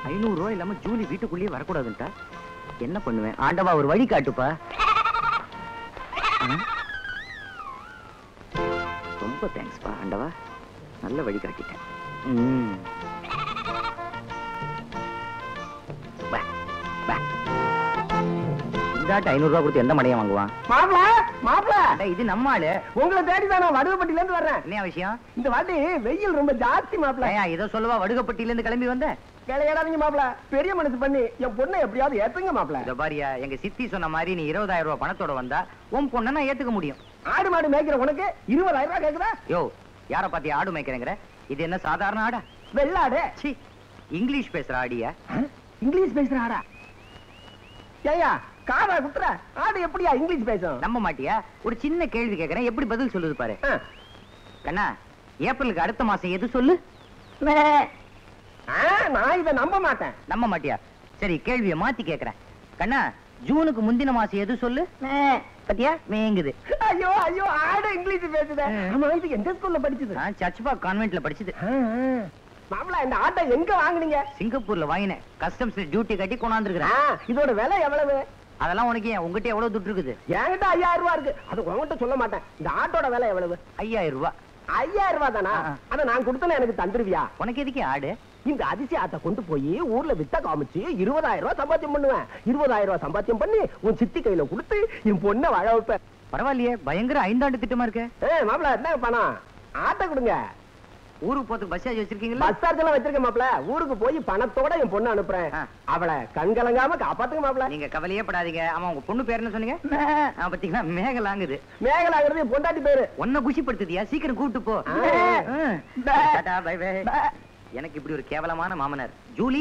ஐநூறு ரூபாய் இல்லாம ஜூலி வீட்டுக்குள்ளேயே வரக்கூடாதுன்ட்டா என்ன பண்ணுவேன் ஆண்டவா ஒரு வழி காட்டுப்பா ஆ? ரொம்ப தேங்க்ஸ்ப்பா ஆண்டவா நல்ல வழி காட்டிட்டேன் ம். பா, பா. இந்தாட்ட ஐநூறு ரூபாய் கொடுத்து எந்த மடையை வாங்குவான் மாப்பிள மாப்பிள அட, இது நம்ம ஆளு உங்களை தேடி தான் நான் வடுகப்பட்டில இருந்து வர்றேன் என்ன விஷயம் இந்த வாட்டி வெயில் ரொம்ப ஜாஸ்தி மாப்பிள ஏன் ஏதோ சொல்லவா வடுகப்பட்டியில இருந்து கிளம்பி வந்த விளையாடாதீங்க மாப்பிள பெரிய மனசு பண்ணி என் பொண்ணை எப்படியாவது ஏத்துங்க மாப்பிள இத பாரியா எங்க சித்தி சொன்ன மாதிரி நீ இருபதாயிரம் ரூபாய் பணத்தோட வந்தா உன் பொண்ணை நான் ஏத்துக்க முடியும் ஆடு மாடு மேய்க்கிற உனக்கு இருபதாயிரம் ரூபாய் கேக்குதா யோ யார பாத்தி ஆடு மேய்க்கிறேங்கிற இது என்ன சாதாரண ஆடா வெள்ளாடு சி இங்கிலீஷ் பேசுற ஆடியா இங்கிலீஷ் பேசுற ஆடா ஏயா காதா குத்துற ஆடு எப்படியா இங்கிலீஷ் பேசும் நம்ப மாட்டியா ஒரு சின்ன கேள்வி கேக்குறேன் எப்படி பதில் சொல்லுது பாரு ஆ. கண்ணா ஏப்ரலுக்கு அடுத்த மாசம் எது சொல்லு ஆ, நான் இதை நம்ப மாட்டேன் நம்ப மாட்டியா சரி கேள்வியை மாத்தி கேக்குறேன் கண்ணா ஜூனுக்கு முந்தின மாசம் எது சொல்லு பத்தியா மேங்குது ஐயோ ஐயோ ஆடு இங்கிலீஷ் பேசுதே ஆ. ஆமா இது எந்த ஸ்கூல்ல படிச்சது நான் சர்ச்பா கான்வென்ட்ல படிச்சது மாப்பிள இந்த ஆட்டை எங்க வாங்குனீங்க சிங்கப்பூர்ல வாங்கினேன் கஸ்டம்ஸ் டியூட்டி கட்டி ஆ, கொண்டாந்துருக்கிறேன் இதோட விலை எவ்வளவு அதெல்லாம் உனக்கு ஏன் உங்ககிட்ட எவ்வளவு துட்டு இருக்குது என்கிட்ட ஐயாயிரம் ரூபாய் இருக்கு அது உங்ககிட்ட சொல்ல மாட்டேன் இந்த ஆட்டோட விலை எவ்வளவு ஐயாயிரம் ரூபாய் ஐயாயிரம் ரூபாய் தானா ஆ, ஆ. அத நான் கொடுத்தேன்னு எனக்கு தந்துருவியா உனக்கு எதுக்கு ஆடு இந்த அதிசய ஆட்டை கொண்டு போய் ஊர்ல வித்த காமிச்சு இருபதாயிரம் ரூபாய் சம்பாத்தியம் பண்ணுவேன் இருபதாயிரம் ரூபாய் சம்பாத்தியம் பண்ணி உன் சித்தி கையில கொடுத்து என் பொண்ணை வாழ வைப்பேன் பரவாயில்லையே பயங்கர ஐந்தாண்டு திட்டமா இருக்கு ஏ மாப்பிள என்ன பணம் ஆட்டை கொடுங்க ஊருக்கு போறதுக்கு பஸ் சார்ஜ் வச்சிருக்கீங்களா பஸ் சார்ஜ் எல்லாம் வச்சிருக்கேன் மாப்பிள ஊருக்கு போய் பணத்தோட என் பொண்ணை அனுப்புறேன் ஆ. அவளை கண் கலங்காம காப்பாத்துங்க மாப்பிள நீங்க கவலையே படாதீங்க ஆமா உங்க பொண்ணு பேர் என்ன சொன்னீங்க ஆ, பாத்தீங்களா மேகலாங்குது மேகலாகிறது என் பொண்டாட்டி பேரு உன்னை குஷிப்படுத்துதியா சீக்கிரம் கூப்பிட்டு போ ஆ. ஆ. பே. Tata, bye bye. பே. எனக்கு இப்படி ஒரு கேவலமான மாமனார் ஜூலி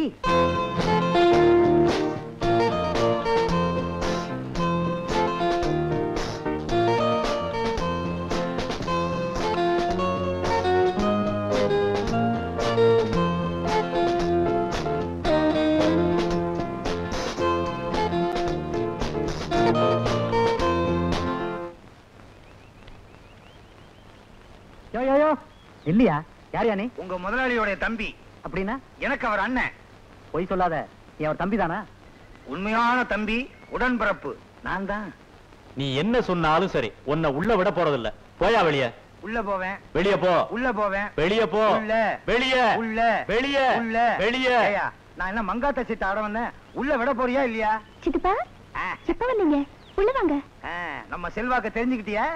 யோ யோ யோ இல்லையா யார் யானே உங்க முதலாளியோட தம்பி அப்படின்னா எனக்கு அவர் அண்ணன் பொய் சொல்லாத என் அவர் தம்பி தானா உண்மையான தம்பி உடன்பிறப்பு நான் தான் நீ என்ன சொன்னாலும் சரி உன்னை உள்ள விட போறதில்ல போயா வெளிய உள்ள போவேன் வெளிய போ உள்ள போவேன் வெளிய போ உள்ள வெளிய உள்ள வெளிய உள்ள வெளிய ஏய்யா, நான் என்ன மங்காத்த சீட்டு ஆட வந்தேன் உள்ள விட போறியா இல்லையா சித்தப்பா ஆ, எப்ப வந்தீங்க உள்ள வாங்க ஆ, நம்ம செல்வாக்க தெரிஞ்சுக்கிட்டியா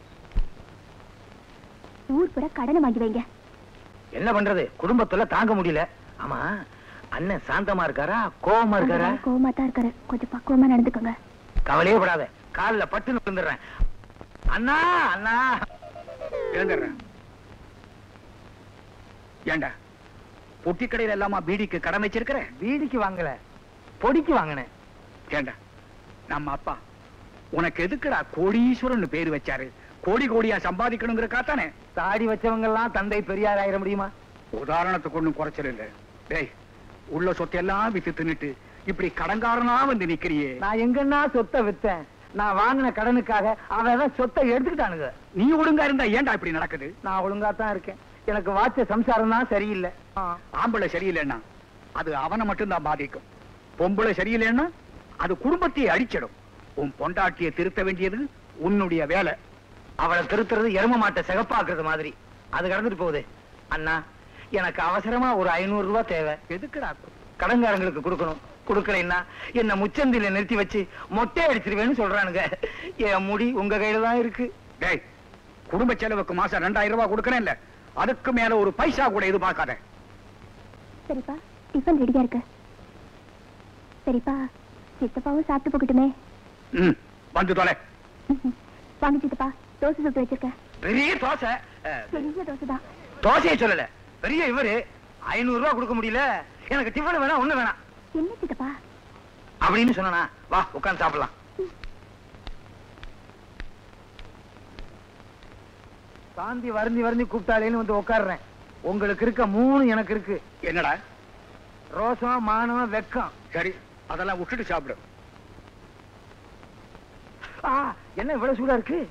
ஊர் பூரா கடனை வாங்கி வைங்க என்ன பண்றது குடும்பத்துல தாங்க முடியல ஆமா அண்ணன் சாந்தமா இருக்காரா கோவமா இருக்காரா கோவமா தான் இருக்காரு கொஞ்சம் பக்குவமா நடந்துக்கோங்க கவலையே படாத கால்ல பட்டுன்னு விழுந்துடுறேன் அண்ணா அண்ணா எழுந்துடுறேன் ஏண்டா பொட்டி கடையில எல்லாமா பீடிக்கு கடன் வச்சிருக்கிற பீடிக்கு வாங்கல பொடிக்கு வாங்கினேன் ஏண்டா நம்ம அப்பா உனக்கு எதுக்குடா கோடீஸ்வரன் பேர் வச்சாரு கோடி கோடியா சம்பாதிக்கணுங்கிற காத்தானே தாடி வச்சவங்க எல்லாம் தந்தை பெரியார் ஆயிட முடியுமா உதாரணத்துக்கு ஒண்ணும் குறைச்சல் இல்ல டேய் உள்ள சொத்தையெல்லாம் வித்து தின்னுட்டு இப்படி கடன்காரனா வந்து நிக்கிறியே நான் எங்கன்னா சொத்தை வித்தேன் நான் வாங்கின கடனுக்காக அவன் சொத்தை எடுத்துக்கிட்டானுங்க நீ ஒழுங்கா இருந்தா ஏன்டா இப்படி நடக்குது நான் ஒழுங்கா தான் இருக்கேன் எனக்கு வாச்ச சம்சாரம் தான் சரியில்லை ஆம்பளை சரியில்லைன்னா அது அவனை மட்டும்தான் பாதிக்கும் பொம்பளை சரியில்லைன்னா அது குடும்பத்தையே அடிச்சிடும் உன் பொண்டாட்டியை திருத்த வேண்டியது உன்னுடைய வேலை அவளை திருத்துறது எரும மாட்டை சிகப்பாக்குறது மாதிரி அது கடந்துட்டு போகுது அண்ணா எனக்கு அவசரமா ஒரு ஐநூறு ரூபாய் தேவை எதுக்குடா கடன்காரங்களுக்கு கொடுக்கணும் கொடுக்கலைன்னா என்ன முச்சந்தில நிறுத்தி வச்சு மொட்டை அடிச்சிருவேன்னு சொல்றானுங்க என் முடி உங்க கையில தான் இருக்கு டேய் குடும்ப செலவுக்கு மாசம் ரெண்டாயிரம் ரூபாய் கொடுக்கறேன் இல்ல அதுக்கு மேல ஒரு பைசா கூட எதிர்பார்க்காத சரிப்பா டிஃபன் ரெடியா இருக்கு சரிப்பா சித்தப்பாவும் சாப்பிட்டு போகட்டுமே ம் வந்து தொலை வாங்க சித்தப்பா தோசை சுட்டு வச்சிருக்கேன் பெரிய தோசை அஹ், பெரிய தோசை தான் தோசையை சொல்லல பெரிய இவரு ஐநூறு ரூபாய் கொடுக்க முடியல எனக்கு டிஃபன் வேணாம் ஒண்ணு வேணாம் என்ன சித்தப்பா அப்படின்னு சொன்னா வா உட்கார்ந்து சாப்பிடலாம் சாந்தி வருந்தி வருந்தி கூப்பிட்டாலேன்னு வந்து உட்கார்றேன் உங்களுக்கு இருக்க மூணு எனக்கு இருக்கு என்னடா ரோசம் மானம் வெக்கம் சரி அதெல்லாம் விட்டுட்டு சாப்பிடு ஆ, என்ன இவ்வளவு சூடா இருக்கு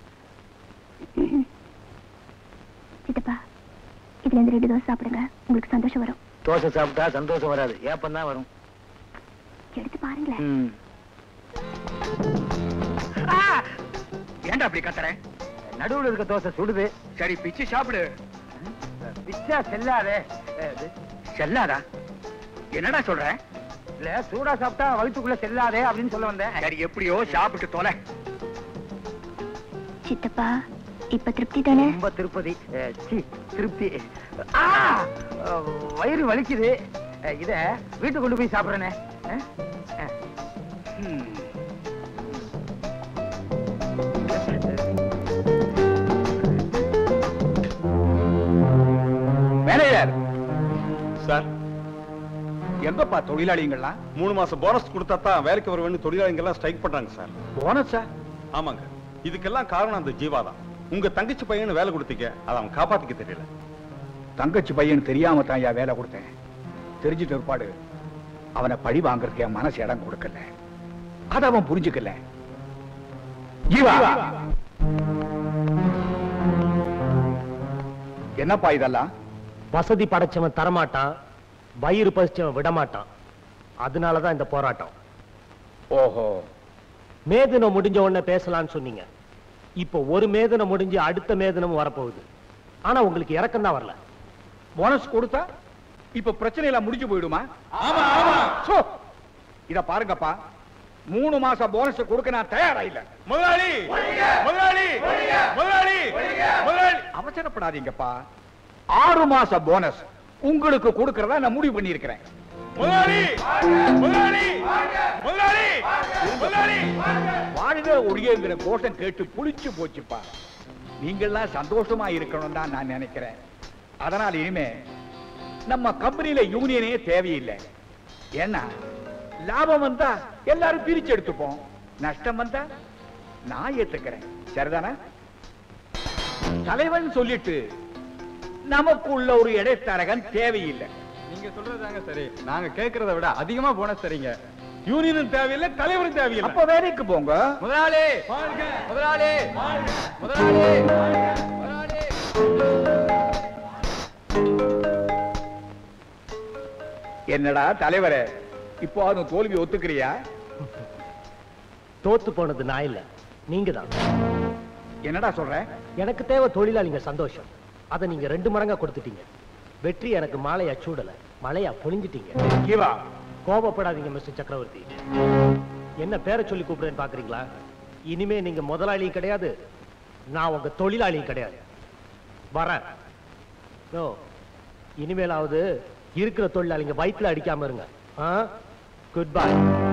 சித்தப்பா இதுல இருந்து ரெண்டு தோசை சாப்பிடுங்க உங்களுக்கு சந்தோஷம் வரும் தோசை சாப்பிட்டா சந்தோஷம் வராது ஏப்பம் தான் வரும் எடுத்து பாருங்களேன் ம். ஆ! ஏன்டா அப்படி கத்துற நடுவுல இருக்க தோசை சுடுது சரி பிச்சு சாப்பிடு பிச்சா செல்லாதே செல்லாதா என்னடா சொல்ற இல்ல சூடா சாப்பிட்டா வயிற்றுக்குள்ள செல்லாதே அப்படின்னு சொல்ல வந்தேன் சரி எப்படியோ சாப்பிட்டு தொலை சித்தப்பா இப்ப திருப்தி தானே ரொம்ப திருப்பதி அஹ், சீ, திருப்தி ஆ! அஹ், வயிறு வலிக்குது அஹ், இத வீட்டுக்கு கொண்டு போய் சாப்பிடுறேனே அஹ்? அஹ். ம். மேனேஜர் சார் எங்கப்பா தொழிலாளிங்கள்லாம் மூணு மாசம் போனஸ் கொடுத்தா தான் வேலைக்கு வருவேன்னு தொழிலாளிங்க எல்லாம் ஸ்ட்ரைக் பண்றாங்க சார் போனஸா ஆமாங்க இதுக்கெல்லாம் காரணம் அந்த ஜீவா தான் உங்க தங்கச்சி பையனு வேலை கொடுத்தீங்க அதை அவன் காப்பாத்திக்க தெரியல தங்கச்சி பையன் தெரியாம தான் என் வேலை கொடுத்தேன் தெரிஞ்சிட்ட ஒருபாடு அவனை பழி வாங்குறதுக்கு என் மனசு இடம் கொடுக்கல அத அவன் புரிஞ்சுக்கல ஜீவா என்னப்பா இதெல்லாம் வசதி படைச்சவன் தரமாட்டான் வயிறு பசிச்சவன் விடமாட்டான் அதனாலதான் இந்த போராட்டம் ஓஹோ மேதனம் முடிஞ்ச உடனே பேசலாம்னு சொன்னீங்க இப்போ ஒரு மேதனம் முடிஞ்சு அடுத்த மேதனம் வரப்போகுது ஆனா உங்களுக்கு இறக்கம் தான் வரல போனஸ் கொடுத்தா இப்ப பிரச்சனை எல்லாம் முடிஞ்சு போயிடுமா ஆமா ஆமா இத பாருங்கப்பா மூணு மாசம் போனஸ் கொடுக்க நான் தயாரா இல்ல முதலாளி முதலாளி முதலாளி முதலாளி அவசரப்படாதீங்கப்பா ஆறு மாச போனஸ் உங்களுக்கு கொடுக்கறதா நான் முடிவு பண்ணி இருக்கிறேன் முதலாளி முதலாளி முதலாளி முதலாளி வாழ்க ஒழியங்கிற கோஷம் கேட்டு புளிச்சு போச்சுப்பா நீங்கள்லாம் சந்தோஷமா இருக்கணும் தான் நான் நினைக்கிறேன் அதனால் இனிமே நம்ம கம்பெனியில யூனியனே தேவையில்லை ஏன்னா லாபம் வந்தா எல்லாரும் பிரிச்சு எடுத்துப்போம் நஷ்டம் வந்தா நான் ஏத்துக்கிறேன் சரிதானே தலைவன் சொல்லிட்டு நமக்குள்ள ஒரு இடைத்தரகன் தேவையில்லை நீங்க சொல்றதாங்க சரி நாங்க கேக்குறத விட அதிகமா போனஸ் தரீங்க யூனியனும் தேவையில்லை தலைவரும் தேவையில்லை அப்ப வேலைக்கு போங்க முதலாளி முதலாளி முதலாளி முதலாளி என்னடா தலைவரே இப்போ அதுவும் தோல்வி ஒத்துக்கிறியா தோத்து போனது நான் இல்ல நீங்க தான் என்னடா சொல்ற எனக்கு தேவை தொழிலாளிங்க சந்தோஷம் அதை நீங்க ரெண்டு மடங்கா கொடுத்துட்டீங்க வெற்றி எனக்கு மாலையா சூடல மலையா பொழிஞ்சிட்டீங்க ஜீவா கோபப்படாதீங்க மிஸ்டர் சக்கரவர்த்தி என்ன பேரை சொல்லி கூப்பிடுறேன்னு பாக்குறீங்களா இனிமே நீங்க முதலாளியும் கிடையாது நான் உங்க தொழிலாளியும் கிடையாது வரேன் ஓ இனிமேலாவது இருக்கிற தொழிலாளிங்க வயிற்றுல அடிக்காம இருங்க குட் பை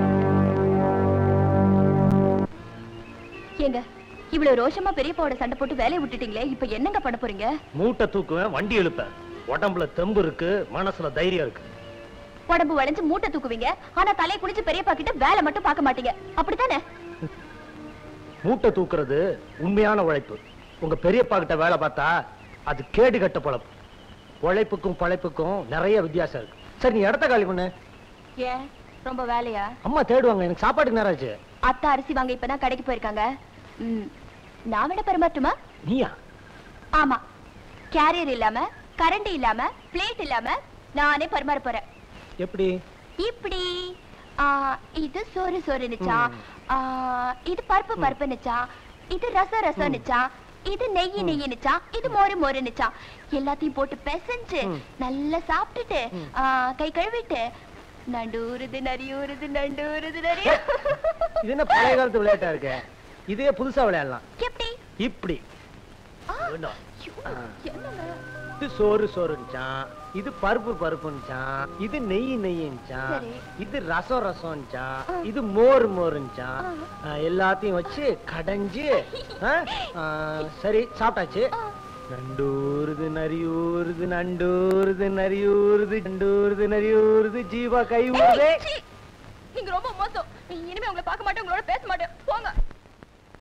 ஏங்க இவ்வளவு ரோஷமா பெரியப்பாவோட சண்டை போட்டு வேலையை விட்டுட்டீங்களே இப்ப என்னங்க பண்ண போறீங்க மூட்டை தூக்குவேன் வண்டி இழுப்பேன் உடம்புல தெம்பு இருக்கு மனசுல தைரியம் இருக்கு உடம்பு வளைஞ்சு மூட்டை தூக்குவீங்க ஆனா தலையை குடிச்சு பெரியப்பா கிட்ட வேலை மட்டும் பார்க்க மாட்டீங்க அப்படித்தானே மூட்டை தூக்குறது உண்மையான உழைப்பு உங்க பெரியப்பா கிட்ட வேலை பார்த்தா அது கேடு கட்ட பொழப்பு உழைப்புக்கும் பழைப்புக்கும் நிறைய வித்தியாசம் இருக்கு சரி நீ இடத்த காலி பண்ணு ஏன் ரொம்ப வேலையா அம்மா தேடுவாங்க எனக்கு சாப்பாட்டுக்கு நேரம் ஆச்சு அத்தா அரிசி வாங்க இப்பதான் கடைக்கு போயிருக்காங்க ம், நான் வேணா பரிமாற்றுமா நீயா ஆமா கேரியர் இல்லாம கரண்ட் இல்லாம பிளேட் இல்லாம நானே பரிமாற போறேன் எப்படி இப்படி ஆ, இது சோறு சோறுனுச்சா ஆ, இது பருப்பு பருப்புனுச்சா இது ரசம் ரசம்னுச்சா இது நெய் நெய்னுச்சா இது மோரு மோருனுச்சா எல்லாத்தையும் போட்டு பிசைஞ்சு நல்லா சாப்பிட்டுட்டு ஆ, கை கழுவிட்டு நண்டூருது நரியூருது நண்டூருது நரி இது என்ன பழைய காலத்து விளையாட்டா இருக்கு இதே புதுசா விளையாடலாம் எப்படி இப்படி ஆ, வேணும். ஐயோ, ஆ. என்னங்க இது சோறு சோறுன்னுச்சான் இது பருப்பு பருப்புன்னுச்சான் இது நெய் நெய்யுன்னுச்சான் சரி. இது ரசம் ரசம்னுச்சான் ஆ. இது மோர் மோருன்னுச்சான் ஆ. ஆ, எல்லாத்தையும் வச்சு கடைஞ்சு ஆ, ஆ, சரி சாப்பிட்டாச்சு ஆ. நண்டூருது நரியூருது நண்டூருது நரியூருது நண்டூருது நரியூருது ஜீவா கை ஊருதே ஏய், சீ. நீங்க ரொம்ப மோசம் இனிமே உங்களை பார்க்க மாட்டேன் உங்களோட பேச மாட்டேன் போங்க